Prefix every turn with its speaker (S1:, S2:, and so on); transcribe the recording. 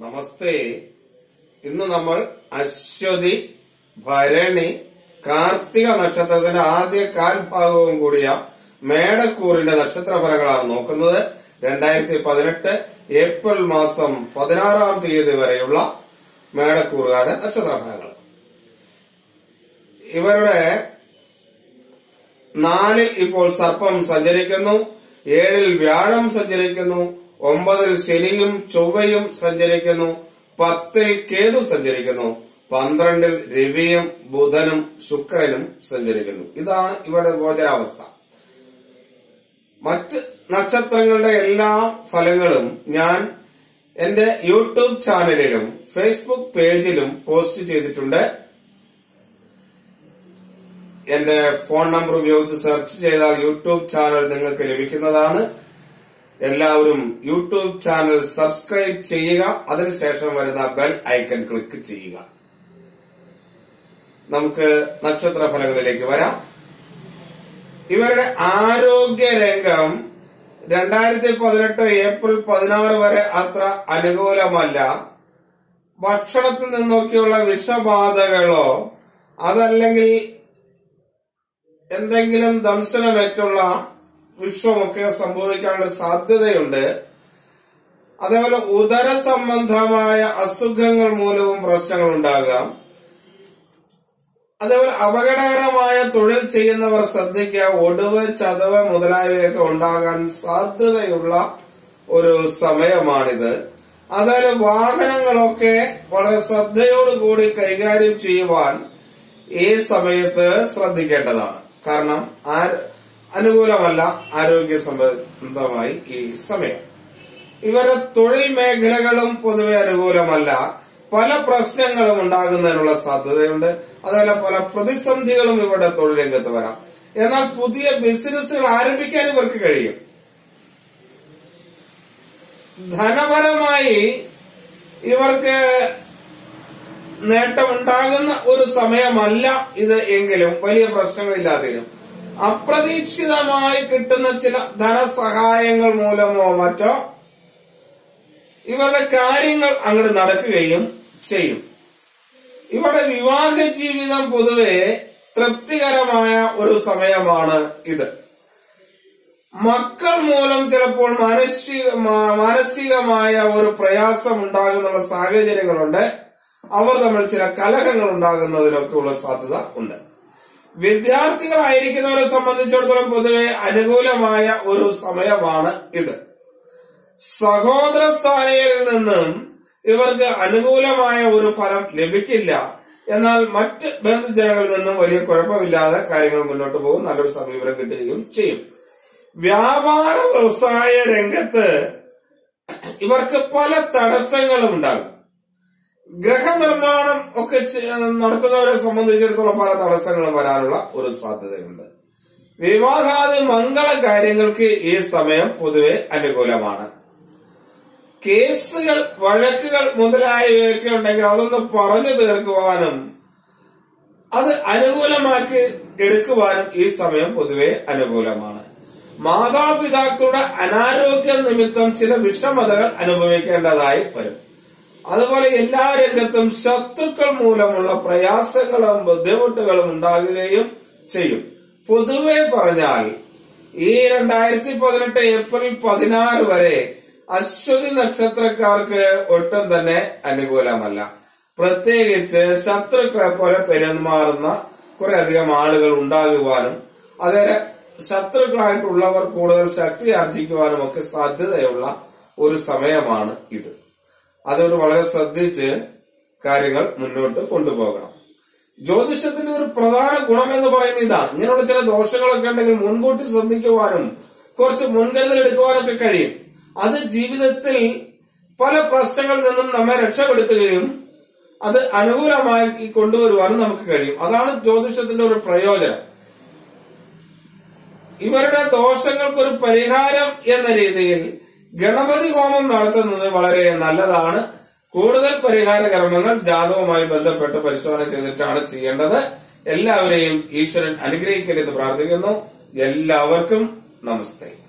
S1: നമസ്തേ ഇന്ന് നമ്മൾ അശ്വതി ഭരണി കാർത്തിക നക്ഷത്രത്തിന്റെ ആദ്യ കാൽഭാഗവും കൂടിയ മേടക്കൂറിന്റെ നക്ഷത്രഫലങ്ങളാണ് നോക്കുന്നത് രണ്ടായിരത്തി പതിനെട്ട് ഏപ്രിൽ മാസം പതിനാറാം തീയതി വരെയുള്ള മേടക്കൂറുകാരുടെ നക്ഷത്രഫലങ്ങൾ ഇവരുടെ നാലിൽ ഇപ്പോൾ സർപ്പം സഞ്ചരിക്കുന്നു ഏഴിൽ വ്യാഴം സഞ്ചരിക്കുന്നു ഒമ്പതിൽ ശനിയും ചൊവ്വയും സഞ്ചരിക്കുന്നു പത്തിൽ കേതു സഞ്ചരിക്കുന്നു പന്ത്രണ്ടിൽ രവിയും ബുധനും ശുക്രനും സഞ്ചരിക്കുന്നു ഇതാണ് ഇവരുടെ ഗോചരാവസ്ഥ മറ്റ് നക്ഷത്രങ്ങളുടെ എല്ലാ ഫലങ്ങളും ഞാൻ എന്റെ യൂട്യൂബ് ചാനലിലും ഫേസ്ബുക്ക് പേജിലും പോസ്റ്റ് ചെയ്തിട്ടുണ്ട് എന്റെ ഫോൺ നമ്പർ ഉപയോഗിച്ച് സെർച്ച് ചെയ്താൽ യൂട്യൂബ് ചാനൽ നിങ്ങൾക്ക് ലഭിക്കുന്നതാണ് എല്ലാവരും യൂട്യൂബ് ചാനൽ സബ്സ്ക്രൈബ് ചെയ്യുക അതിനുശേഷം വരുന്ന ബെൽ ഐക്കൺ ക്ലിക്ക് ചെയ്യുക നമുക്ക് നക്ഷത്ര ഫലങ്ങളിലേക്ക് വരാം ഇവരുടെ ആരോഗ്യ രംഗം രണ്ടായിരത്തി പതിനെട്ട് ഏപ്രിൽ പതിനാറ് വരെ അത്ര അനുകൂലമല്ല ഭക്ഷണത്തിൽ നിന്നൊക്കെയുള്ള വിഷബാധകളോ അതല്ലെങ്കിൽ എന്തെങ്കിലും ദംശനമേറ്റുള്ള വിഷമൊക്കെ സംഭവിക്കാനുള്ള സാധ്യതയുണ്ട് അതേപോലെ ഉദര സംബന്ധമായ അസുഖങ്ങൾ മൂലവും പ്രശ്നങ്ങൾ ഉണ്ടാകാം അതേപോലെ അപകടകരമായ തൊഴിൽ ചെയ്യുന്നവർ ശ്രദ്ധിക്കുക ഒടിവ് ചതവ് മുതലായവയൊക്കെ ഉണ്ടാകാൻ സാധ്യതയുള്ള ഒരു സമയമാണിത് അതേപോലെ വാഹനങ്ങളൊക്കെ വളരെ ശ്രദ്ധയോടുകൂടി കൈകാര്യം ചെയ്യുവാൻ ഈ സമയത്ത് ശ്രദ്ധിക്കേണ്ടതാണ് കാരണം അനുകൂലമല്ല ആരോഗ്യ സംബന്ധമായി ഈ സമയം ഇവരുടെ തൊഴിൽ മേഖലകളും പൊതുവെ അനുകൂലമല്ല പല പ്രശ്നങ്ങളും ഉണ്ടാകുന്നതിനുള്ള സാധ്യതയുണ്ട് അതുപോലെ പല പ്രതിസന്ധികളും ഇവരുടെ തൊഴിൽ രംഗത്ത് വരാം എന്നാൽ പുതിയ ബിസിനസ്സുകൾ ആരംഭിക്കാൻ ഇവർക്ക് കഴിയും ധനപരമായി ഇവർക്ക് നേട്ടമുണ്ടാകുന്ന ഒരു സമയമല്ല ഇത് എങ്കിലും വലിയ പ്രശ്നങ്ങളില്ലാതിരും അപ്രതീക്ഷിതമായി കിട്ടുന്ന ചില ധനസഹായങ്ങൾ മൂലമോ മറ്റോ ഇവരുടെ കാര്യങ്ങൾ അങ്ങോട്ട് നടക്കുകയും ചെയ്യും ഇവരുടെ വിവാഹ ജീവിതം പൊതുവെ തൃപ്തികരമായ ഒരു സമയമാണ് ഇത് മക്കൾ മൂലം ചിലപ്പോൾ മാനസിക മാനസികമായ ഒരു പ്രയാസം ഉണ്ടാകുന്നുള്ള സാഹചര്യങ്ങളുണ്ട് അവർ തമ്മിൽ ചില കലഹങ്ങൾ ഉണ്ടാകുന്നതിനൊക്കെ ഉള്ള സാധ്യത ഉണ്ട് വിദ്യാർത്ഥികളായിരിക്കുന്നവരെ സംബന്ധിച്ചിടത്തോളം പൊതുവെ അനുകൂലമായ ഒരു സമയമാണ് ഇത് സഹോദര സ്ഥാനയിൽ നിന്നും ഇവർക്ക് അനുകൂലമായ ഒരു ഫലം ലഭിക്കില്ല എന്നാൽ മറ്റ് ബന്ധുജനങ്ങളിൽ നിന്നും വലിയ കുഴപ്പമില്ലാതെ കാര്യങ്ങൾ മുന്നോട്ട് പോകും നല്ലൊരു സമീപനം കിട്ടുകയും ചെയ്യും വ്യാപാര വ്യവസായ രംഗത്ത് ഇവർക്ക് പല തടസ്സങ്ങളും ഉണ്ടാകും ഗ്രഹനിർമ്മാണം ഒക്കെ നടത്തുന്നവരെ സംബന്ധിച്ചിടത്തോളം പല തടസ്സങ്ങളും വരാനുള്ള ഒരു സാധ്യതയുണ്ട് വിവാഹാദി മംഗള കാര്യങ്ങൾക്ക് ഈ സമയം പൊതുവെ അനുകൂലമാണ് കേസുകൾ വഴക്കുകൾ മുതലായവയൊക്കെ ഉണ്ടെങ്കിൽ അതൊന്ന് പറഞ്ഞു തീർക്കുവാനും അത് അനുകൂലമാക്കി എടുക്കുവാനും ഈ സമയം പൊതുവെ അനുകൂലമാണ് മാതാപിതാക്കളുടെ അനാരോഗ്യ നിമിത്തം ചില വിഷമതകൾ അനുഭവിക്കേണ്ടതായി വരും അതുപോലെ എല്ലാ രംഗത്തും ശത്രുക്കൾ മൂലമുള്ള പ്രയാസങ്ങളും ബുദ്ധിമുട്ടുകളും ഉണ്ടാകുകയും ചെയ്യും പൊതുവെ പറഞ്ഞാൽ ഈ രണ്ടായിരത്തി പതിനെട്ട് ഏപ്രിൽ പതിനാറ് വരെ അശ്വതി നക്ഷത്രക്കാർക്ക് ഒട്ടും തന്നെ അനുകൂലമല്ല പ്രത്യേകിച്ച് ശത്രുക്കളെ പോലെ പെരുമാറുന്ന കുറെ അധികം ആളുകൾ ഉണ്ടാകുവാനും അതേ ശത്രുക്കളായിട്ടുള്ളവർ കൂടുതൽ ശക്തി ആർജിക്കുവാനും ഒക്കെ സാധ്യതയുള്ള ഒരു സമയമാണ് ഇത് അതുകൊണ്ട് വളരെ ശ്രദ്ധിച്ച് കാര്യങ്ങൾ മുന്നോട്ട് കൊണ്ടുപോകണം ജ്യോതിഷത്തിന്റെ ഒരു പ്രധാന ഗുണം എന്ന് പറയുന്നത് ഇതാണ് ഇങ്ങനെയുള്ള ചില ദോഷങ്ങളൊക്കെ ഉണ്ടെങ്കിൽ മുൻകൂട്ടി ശ്രദ്ധിക്കുവാനും കുറച്ച് മുൻകരുതൽ എടുക്കുവാനൊക്കെ കഴിയും അത് ജീവിതത്തിൽ പല പ്രശ്നങ്ങളിൽ നിന്നും നമ്മെ രക്ഷപ്പെടുത്തുകയും അത് അനുകൂലമായി കൊണ്ടുവരുവാനും നമുക്ക് കഴിയും അതാണ് ജ്യോതിഷത്തിന്റെ ഒരു പ്രയോജനം ഇവരുടെ ദോഷങ്ങൾക്കൊരു പരിഹാരം എന്ന രീതിയിൽ ഗണപതി ഹോമം നടത്തുന്നത് വളരെ നല്ലതാണ് കൂടുതൽ പരിഹാര കർമ്മങ്ങൾ ജാതകവുമായി ബന്ധപ്പെട്ട് പരിശോധന ചെയ്തിട്ടാണ് ചെയ്യേണ്ടത് എല്ലാവരെയും ഈശ്വരൻ അനുഗ്രഹിക്കട്ടെ എന്ന് പ്രാർത്ഥിക്കുന്നു എല്ലാവർക്കും നമസ്തേ